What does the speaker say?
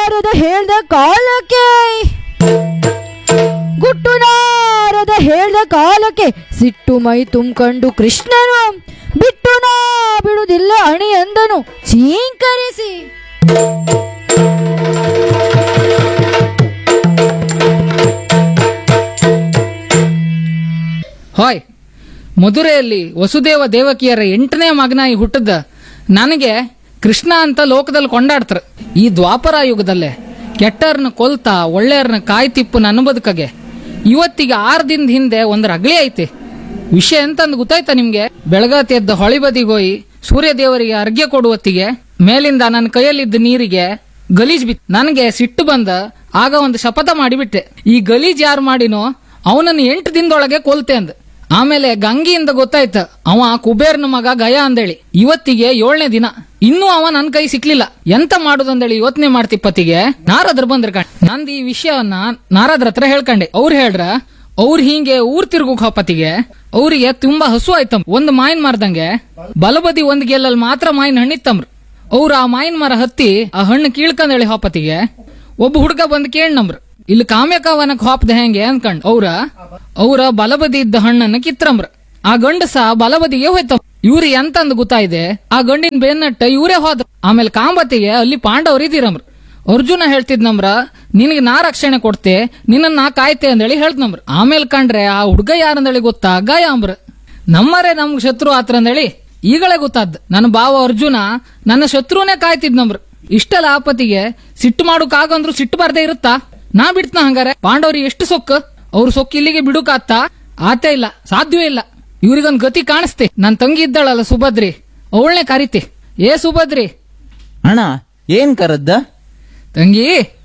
ನಾರದ ಹೇಳ್ದ ಕಾಲಕ್ಕೆ ಗುಟ್ಟು ನಾರದ ಹೇಳ್ದ ಕಾಲಕ್ಕೆ ಸಿಟ್ಟು ಮೈ ತುಂಬ್ಕೊಂಡು ಕೃಷ್ಣನು ಬಿಟ್ಟು ನಾ ಬಿಡುವುದಿಲ್ಲ ಅಣಿ ಎಂದನು ಚೀಂಕರಿಸಿ ಹಾಯ್ ಮಧುರೆಯಲ್ಲಿ ವಸುದೇವ ದೇವಕಿಯರ ಎಂಟನೇ ಮಗನಾಗಿ ಹುಟ್ಟದ ನನಗೆ ಕೃಷ್ಣ ಅಂತ ಲೋಕದಲ್ಲಿ ಕೊಂಡಾಡ್ತಾರ ಈ ದ್ವಾಪರ ಯುಗದಲ್ಲೇ ಕೆಟ್ಟರ್ನ ಕೊಲ್ತಾ ಒಳ್ಳೆಯರ್ನ ಕಾಯ್ತಿಪ್ಪು ನನ್ನ ಬದುಕಗೆ ಇವತ್ತಿಗೆ ಆರು ದಿನದ ಹಿಂದೆ ಒಂದು ರಗಳಿ ಐತಿ ವಿಷಯ ಎಂತಂದು ಗೊತ್ತಾಯ್ತಾ ನಿಮ್ಗೆ ಬೆಳಗಾತಿ ಎದ್ದ ಹೊಳಿ ಬದಿಗೆ ಹೋಗಿ ಸೂರ್ಯ ದೇವರಿಗೆ ಅರ್ಘ್ಯ ಕೊಡುವತ್ತಿಗೆ ಮೇಲಿಂದ ನನ್ನ ಕೈಯಲ್ಲಿದ್ದ ನೀರಿಗೆ ಗಲೀಜ್ ಬಿತ್ ನನಗೆ ಸಿಟ್ಟು ಬಂದ ಆಗ ಒಂದು ಶಪಥ ಮಾಡಿಬಿಟ್ಟೆ ಈ ಗಲೀಜ್ ಯಾರು ಮಾಡಿನೋ ಅವನನ್ನು ಎಂಟು ದಿನದೊಳಗೆ ಕೊಲ್ತೆ ಅಂದ ಆಮೇಲೆ ಗಂಗಿಯಿಂದ ಗೊತ್ತಾಯ್ತ ಅವ ಕುಬೇರ್ನ ಮಗ ಗಯ ಅಂದೇಳಿ ಇವತ್ತಿಗೆ ಏಳನೇ ದಿನ ಇನ್ನೂ ಅವ ನನ್ ಕೈ ಸಿಕ್ಲಿಲ್ಲ ಎಂತ ಮಾಡುದಂದೇಳಿ ಯೋಚನೆ ಮಾಡ್ತಿಪ್ಪತ್ತಿಗೆ ನಾರದ್ರ ಬಂದ್ರ ಕಣ್ ನಂದು ಈ ವಿಷಯವನ್ನ ನಾರದ್ರ ಹತ್ರ ಹೇಳ್ಕಂಡೆ ಅವ್ರು ಹೇಳ್ರ ಅವ್ರು ಹಿಂಗೆ ಊರ್ ತಿರ್ಗೋಕ್ ಹೋಪತ್ತಿಗೆ ಅವ್ರಿಗೆ ತುಂಬಾ ಹಸು ಆಯ್ತಮ್ ಒಂದ್ ಮಾಯಿನ್ ಮಾರ್ದಂಗೆ ಬಲಬದಿ ಒಂದ್ ಗೆಲ್ಲಲ್ಲಿ ಮಾತ್ರ ಮಾಯಿನ ಹಣ್ಣಿತ್ತಮ್ರ ಅವ್ರು ಆ ಮಾಯಿನ ಮರ ಹತ್ತಿ ಆ ಹಣ್ಣು ಕೀಳ್ಕಂದೇಳಿ ಹೋಪತ್ತಿಗೆ ಒಬ್ಬ ಹುಡುಗ ಬಂದ್ ಕೇಳ್ನಮ್ರ ಇಲ್ಲಿ ಕಾಮ್ಯಕವನಕ್ ಹಾಪ್ದ ಹೆಂಗೆ ಅನ್ಕಂಡ್ ಅವ್ರ ಅವ್ರ ಬಲಬದಿ ಇದ್ದ ಹಣ್ಣನ್ನ ಕಿತ್ರಮ್ರ ಆ ಗಂಡಸ ಬಲಬದಿಗೆ ಹೋಯ್ತ ಇವ್ರು ಎಂತಂದ್ ಗೊತ್ತಾಯ್ದೆ ಆ ಗಂಡಿನ ಬೆನ್ನಟ್ಟ ಇವರೇ ಹೋದ್ರ ಆಮೇಲೆ ಕಾಂಬತಿಗೆ ಅಲ್ಲಿ ಪಾಂಡವ್ರು ಇದ್ದೀರಮ್ರ ಅರ್ಜುನ ಹೇಳ್ತಿದ್ನಮ್ರ ನಿನಗೆ ನಾ ರಕ್ಷಣೆ ಕೊಡ್ತೆ ನಿನ್ನ ನಾ ಕಾಯ್ತೆ ಅಂದೇಳಿ ಹೇಳ್ತನಮ್ರ ಆಮೇಲೆ ಕಂಡ್ರೆ ಆ ಹುಡ್ಗ ಯಾರಂದೇಳಿ ಗೊತ್ತಾ ಗಾಯ ಅಂಬ್ರ ನಮ್ಮರೇ ನಮ್ಗ್ ಶತ್ರು ಆತ್ರ ಅಂದೇಳಿ ಈಗಳೇ ಗೊತ್ತಾದ್ ನನ್ನ ಬಾವ ಅರ್ಜುನ ನನ್ನ ಶತ್ರುನೇ ಕಾಯ್ತಿದ್ನಮ್ರ ಇಷ್ಟೆಲ್ಲ ಆಪತ್ತಿಗೆ ಸಿಟ್ಟು ಮಾಡೋಕಾಗಂದ್ರು ಸಿಟ್ಟು ಬರ್ದೇ ಇರುತ್ತಾ ನಾ ಬಿಡ್ತನ ಹಂಗಾರೆ ಪಾಂಡವ್ರಿಗೆ ಎಷ್ಟು ಸೊಕ್ಕ ಅವ್ರ ಸೊಕ್ಕ ಇಲ್ಲಿಗೆ ಬಿಡುಕಾತ್ತ ಆತೇ ಇಲ್ಲ ಸಾಧ್ಯವೇ ಇಲ್ಲ ಇವ್ರಿಗೊಂದ್ ಗತಿ ಕಾಣಿಸ್ತೆ ನನ್ ತಂಗಿ ಇದ್ದಾಳಲ್ಲ ಸುಭದ್ರಿ ಅವಳನ್ನೇ ಕರಿತೆ ಏ ಸುಭದ್ರಿ ಅಣ್ಣ ಏನ್ ಕರದ್ದ ತಂಗಿ